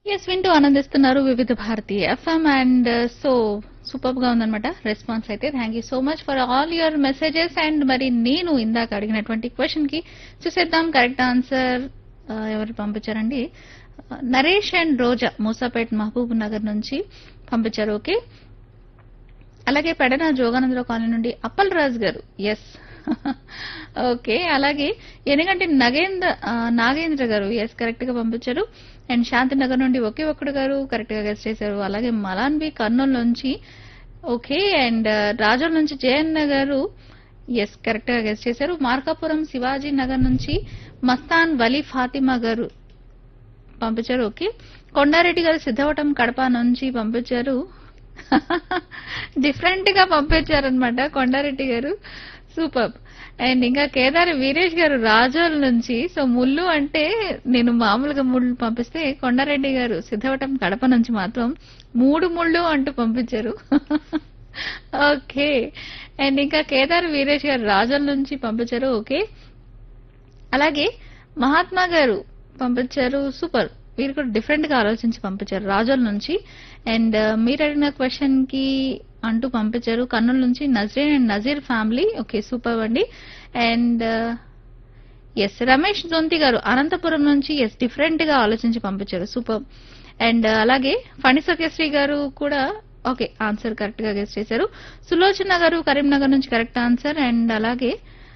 yes వింటూ ఆనందిస్తున్నారు Vividh Bharati FM and so super గా ఉందన్నమాట రెస్పాన్స్ అయితే thank you so much for all your messages and మరి నేను ఇందాక అడిగినటువంటి క్వశ్చన్ కి చూసేద్దాం కరెక్ట్ ఆన్సర్ ఎవరు పంపించారండి ఆ, నరేష్ అండ్ రోజా మూసాపేట్ మహబూబ్ నగర్ నుంచి పంపించారు ఓకే అలాగే పెడన జోగానందరావు కాలనీ నుండి అప్పల్ రాజ్ గారు ఎస్ ఓకే అలాగే ఎనగంటి నగేంద్ర ఆ, నాగేంద్ర గారు ఎస్ కరెక్ట్ గా పంపించారు అండ్ శాంతినగర్ నుండి ఒకే ఒక్కడు గారు కరెక్ట్ గా గెస్ట్ చేశారు అలాగే మలాన్ బి కర్నూలు నుంచి ఓకే అండ్ రాజోల్ నుంచి జయన్న గారు ఎస్ కరెక్ట్ గా గెస్ట్ చేశారు మార్కాపురం శివాజీ నగర్ నుంచి మస్తాన్ వలీ ఫాతిమా గారు పంపించారు ఓకే కొండారెడ్డి గారు సిద్ధవటం కడప నుంచి పంపించారు డిఫరెంట్ గా పంపించారనమాట కొండారెడ్డి గారు సూపర్ అండ్ ఇంకా కేదారి వీరేష్ గారు రాజోల్ నుంచి సో ముళ్ళు అంటే నేను మామూలుగా ముళ్ళు పంపిస్తే కొండారెడ్డి గారు సిద్ధవటం కడప నుంచి మాత్రం మూడు ముళ్ళు అంటూ పంపించారు ఓకే అండ్ ఇంకా కేదార్ వీరేష్ గారు రాజోల్ నుంచి పంపించారు ఓకే అలాగే మహాత్మా గారు పంపించారు సూపర్ వీరు కూడా డిఫరెంట్ గా ఆలోచించి పంపించారు రాజోల్ నుంచి అండ్ మీరు అడిగిన క్వశ్చన్ కి అంటూ పంపించారు కర్నూలు నుంచి Nazreen and Nazeer family okay super అండి అండ్ ఎస్ రమేష్ జొంతి గారు అనంతపురం నుంచి ఎస్ డిఫరెంట్ గా ఆలోచించి పంపించారు సూపర్ అండ్ అలాగే ఫణి సత్యశ్రీ గారు కూడా ఓకే ఆన్సర్ కరెక్ట్ గా గెస్ట్ చేశారు సులోచన గారు కరీంనగర్ నుంచి కరెక్ట్ ఆన్సర్ అండ్ అలాగే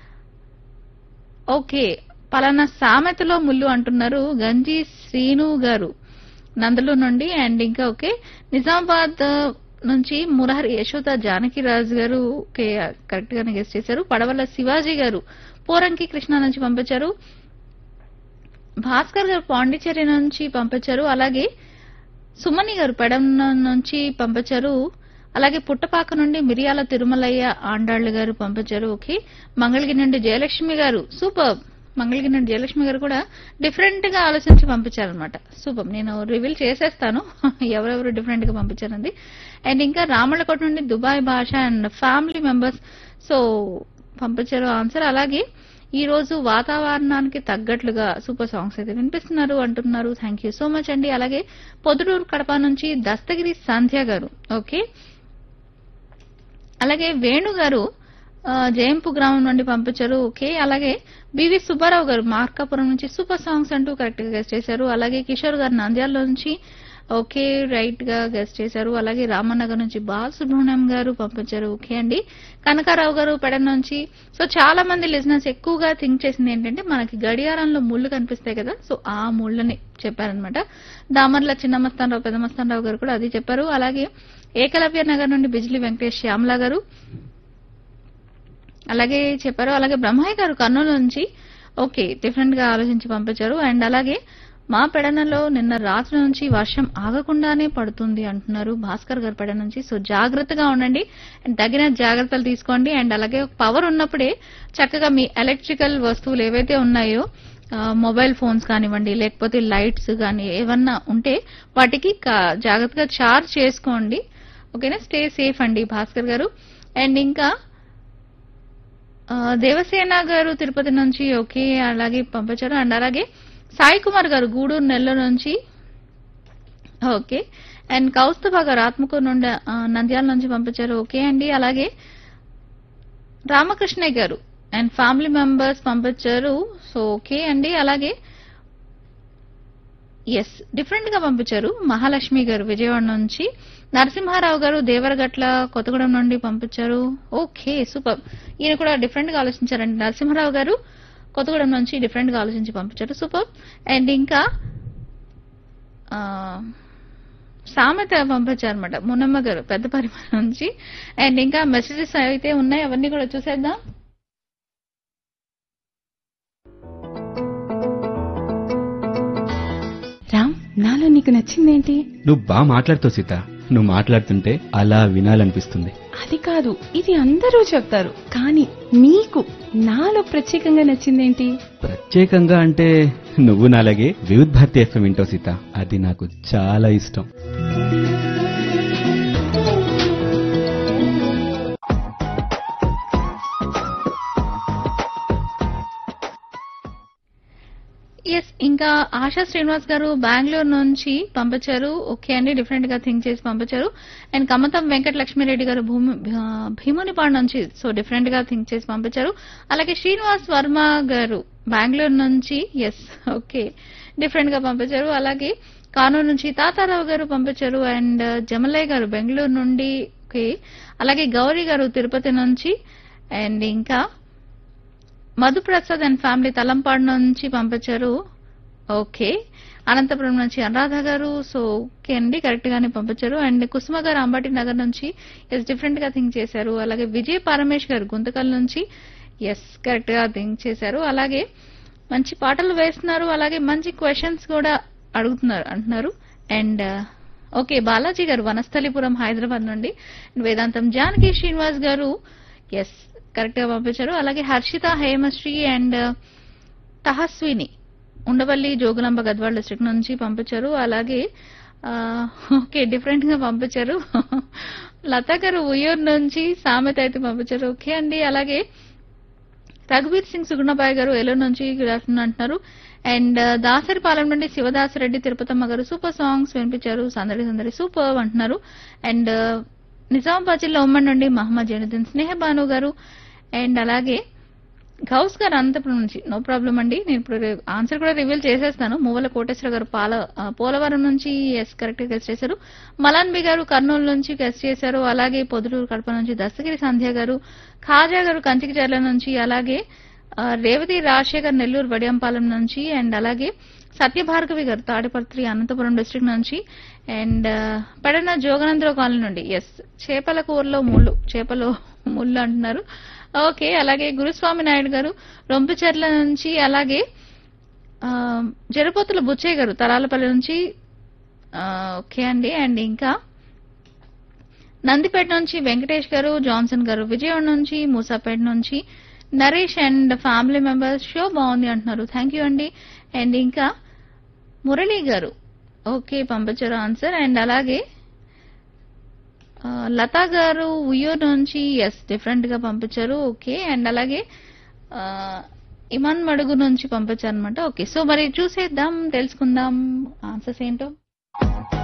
ఓకే పలానా సామెతలో ముళ్ళు అంటున్నారు గంజి శ్రీను గారు నందలు నుండి అండ్ ఇంకా ఓకే నిజామాబాద్ నుంచి మురహరి యశోద జానకిరాజు గారు ఓకే కరెక్ట్ గానే గెస్ట్ చేశారు పడవల శివాజీ గారు పోరంకి కృష్ణ నుంచి పంపించారు భాస్కర్ గారు పాండిచేరి నుంచి పంపించారు అలాగే సుమని గారు పెడం నుంచి పంపించారు అలాగే పుట్టపాక నుండి మిరియాల తిరుమలయ్య ఆండాళ్లు గారు పంపించారు ఓకే మంగళగిరి నుండి జయలక్ష్మి గారు సూపర్ మంగళగిరి నుండి జయలక్ష్మి గారు కూడా డిఫరెంట్ గా ఆలోచించి పంపించారనమాట సూపర్ నేను రివీల్ చేసేస్తాను ఎవరెవరు డిఫరెంట్ గా పంపించారండి అండ్ ఇంకా రామళ్ళకోట నుండి Dubai Basha and family members so పంపించారు ఆన్సర్ అలాగే ఈ రోజు వాతావరణానికి తగ్గట్లుగా సూపర్ సాంగ్స్ అయితే వినిపిస్తున్నారు అంటున్నారు థ్యాంక్ యూ సో మచ్ అండి అలాగే పొదుటూరు కడప నుంచి దస్తగిరి సంధ్య గారు ఓకే అలాగే వేణు గారు ఆ, జయంపు గ్రామం నుండి పంపించారు ఓకే అలాగే బివి సుబ్బారావు గారు మార్కాపురం నుంచి సూపర్ సాంగ్స్ అంటూ కరెక్ట్ గా గెస్ట్ చేశారు అలాగే కిషోర్ గారు నంద్యాల నుంచి ఓకే రైట్ గా గెస్ట్ చేశారు అలాగే రామనగర్ నుంచి బాలసుబ్రహ్మణ్యం గారు పంపించారు ఓకే అండి కనకారావు గారు పెడ నుంచి సో చాలా మంది లిజినెస్ ఎక్కువగా థింక్ చేసింది ఏంటంటే మనకి గడియారంలో ముళ్ళు కనిపిస్తాయి కదా సో ఆ ముళ్ళని చెప్పారనమాట దామర్ల చిన్నమస్తానరావు పెద్దమస్తానరావు గారు కూడా అది చెప్పారు అలాగే ఏకలవ్య నగర్ నుండి బిజ్లీ వెంకటేష్ శ్యామల గారు అలాగే చెప్పారు అలాగే బ్రహ్మయ్య గారు కర్నూలు నుంచి ఓకే డిఫరెంట్ గా ఆలోచించి పంపించారు అండ్ అలాగే మా పెడనలో నిన్న రాత్రి నుంచి వర్షం ఆగకుండానే పడుతుంది అంటున్నారు భాస్కర్ గారు పెడ నుంచి సో జాగ్రత్తగా ఉండండి అండ్ తగిన జాగ్రత్తలు తీసుకోండి అండ్ అలాగే పవర్ ఉన్నప్పుడే చక్కగా మీ ఎలక్ట్రికల్ వస్తువులు ఏవైతే ఉన్నాయో ఆ, మొబైల్ ఫోన్స్ కానివ్వండి లేకపోతే లైట్స్ కానీ ఏమన్నా ఉంటే వాటికి కా- జాగ్రత్తగా చార్జ్ చేసుకోండి ఓకేనా స్టే సేఫ్ అండి భాస్కర్ గారు అండ్ ఇంకా ఆ, దేవసేన గారు తిరుపతి నుంచి ఓకే అలాగే పంపించారు అండ్ అలాగే సాయి కుమార్ గారు గూడూరు నెల్లూరు నుంచి ఓకే అండ్ కౌస్తుభ గారు ఆత్మకూరు నుండి ఆ, నంద్యాల నుంచి పంపించారు ఓకే అండి అలాగే రామకృష్ణయ్య గారు అండ్ ఫ్యామిలీ మెంబర్స్ పంపించారు సో ఓకే అండి అలాగే ఎస్ డిఫరెంట్ గా పంపించారు మహాలక్ష్మి గారు విజయవాడ నుంచి నరసింహారావు గారు దేవరగట్ల కొత్తగూడెం నుండి పంపించారు ఓకే సూపర్ ఈయన కూడా డిఫరెంట్ గా ఆలోచించారండి నరసింహారావు గారు కొత్తగూడెం నుంచి డిఫరెంట్ గా ఆలోచించి పంపించారు సూపర్ అండ్ ఇంకా ఆ, సామెత పంపించారనమాట మునమ్మ గారు పెద్ద పరిమాణం నుంచి అండ్ ఇంకా మెసేజెస్ అయితే ఉన్నాయి అవన్నీ కూడా చూసేద్దాం రామ్ నాలో నీకు నచ్చిందేంటి నువ్వు బాగా మాట్లాడుతావు సీత నువ్వు మాట్లాడుతుంటే అలా వినాలనిపిస్తుంది అది కాదు ఇది అందరూ చెప్తారు కానీ నీకు నాలో ప్రత్యేకంగా నచ్చిందేంటి ప్రత్యేకంగా అంటే నువ్వు నాలాగే వివిధ్ భారతి ఎఫ్ఎం వింటావు సీత అది నాకు చాలా ఇష్టం ఎస్ ఇంకా ఆశా శ్రీనివాస్ గారు బెంగళూరు నుంచి పంపించారు ఓకే అండి డిఫరెంట్ గా థింక్ చేసి పంపించారు అండ్ కమతం వెంకట లక్ష్మీరెడ్డి గారు భూమి భీ- భీమునిపాడు నుంచి సో డిఫరెంట్ గా థింక్ చేసి పంపించారు అలాగే శ్రీనివాస్ వర్మ గారు బెంగళూరు నుంచి ఎస్ ఓకే డిఫరెంట్ గా పంపించారు అలాగే కానూరు నుంచి తాతారావు గారు పంపించారు అండ్ జమలయ్య గారు బెంగళూరు నుండి ఓకే అలాగే గౌరీ గారు తిరుపతి నుంచి అండ్ ఇంకా మధుప్రసాద్ అండ్ ఫ్యామిలీ తలంపాడు నుంచి పంపించారు ఓకే అనంతపురం నుంచి అనురాధ గారు సో ఓకే అండి కరెక్ట్ గానే పంపించారు అండ్ కుసుమ గారు అంబటి నగర్ నుంచి ఎస్ డిఫరెంట్ గా థింక్ చేశారు అలాగే విజయ్ పరమేష్ గారు గుంతకల్ నుంచి ఎస్ కరెక్ట్ గా థింక్ చేశారు అలాగే మంచి పాటలు వేస్తున్నారు అలాగే మంచి క్వశ్చన్స్ కూడా అడుగుతున్నారు అంటున్నారు అండ్ ఓకే బాలాజీ గారు వనస్థలిపురం హైదరాబాద్ నుండి వేదాంతం జానకి శ్రీనివాస్ గారు ఎస్ కరెక్ట్ గా పంపించారు అలాగే హర్షిత హేమశ్రీ అండ్ తహస్విని ఉండవల్లి జోగులాంబ గద్వాడ డిస్ట్రిక్ట్ నుంచి పంపించారు అలాగే ఆ, ఓకే డిఫరెంట్ గా పంపించారు లత గారు ఉయ్యూరు నుంచి సామెత అయితే పంపించారు ఓకే అండి అలాగే రఘువీర్ సింగ్ సుగుణబాయ్ గారు ఏలూరు నుంచి గుడ్ ఆఫ్టర్నూన్ అంటున్నారు అండ్ దాసరిపాలెం నుండి శివదాసరెడ్డి తిరుపతమ్మ గారు సూపర్ సాంగ్స్ వినిపించారు సందడి సందడి సూపర్ అంటున్నారు అండ్ నిజామాబాద్ జిల్లా ఉమ్మడి నుండి మహమ్మద్ జైనుద్దీన్ స్నేహ భాను గారు అండ్ అలాగే గౌస్ గారు అనంతపురం నుంచి నో ప్రాబ్లం అండి నేను ఇప్పుడు ఆన్సర్ కూడా రివీల్ చేసేస్తాను మూవల కోటేశ్వర గారు పాల ఆ, పోలవరం నుంచి ఎస్ కరెక్ట్ గెస్ట్ చేశారు మలాన్బి గారు కర్నూలు నుంచి గెస్ట్ చేశారు అలాగే పొదుటూరు కడప నుంచి దస్తగిరి సంధ్య గారు ఖాజా గారు కంచికిచర్ల నుంచి అలాగే ఆ, రేవతి రాజశేఖర్ నెల్లూరు వడియంపాలెం నుంచి అండ్ అలాగే సత్యభార్గవి గారు తాడిపత్రి అనంతపురం డిస్ట్రిక్ట్ నుంచి అండ్ పెడన జోగనంద్ర కాలనీ నుండి ఎస్ చేపల కూరలో ముళ్ళు చేపలో ముళ్ళు అంటున్నారు ఓకే అలాగే గురుస్వామి నాయుడు గారు రొంపిచెర్ల నుంచి అలాగే ఆ, జరపోతుల బుచ్చయ్య గారు తరాలపల్లి నుంచి ఆ, ఓకే అండి అండ్ ఇంకా నందిపేట నుంచి వెంకటేష్ గారు జాన్సన్ గారు విజయవాడ నుంచి మూసాపేట నుంచి Naresh and family members show బాగుంది అంటున్నారు థ్యాంక్ యూ అండి అండ్ ఇంకా మురళీ గారు ఓకే పంపించారు ఆన్సర్ అండ్ అలాగే ఆ, లతా గారు ఉయ్యూరు నుంచి ఎస్ డిఫరెంట్ గా పంపించారు ఓకే అండ్ అలాగే ఆ, ఇమాన్ మడుగు నుంచి పంపించారు అనమాట ఓకే సో మరి చూసేద్దాం తెలుసుకుందాం ఆన్సర్స్ ఏంటో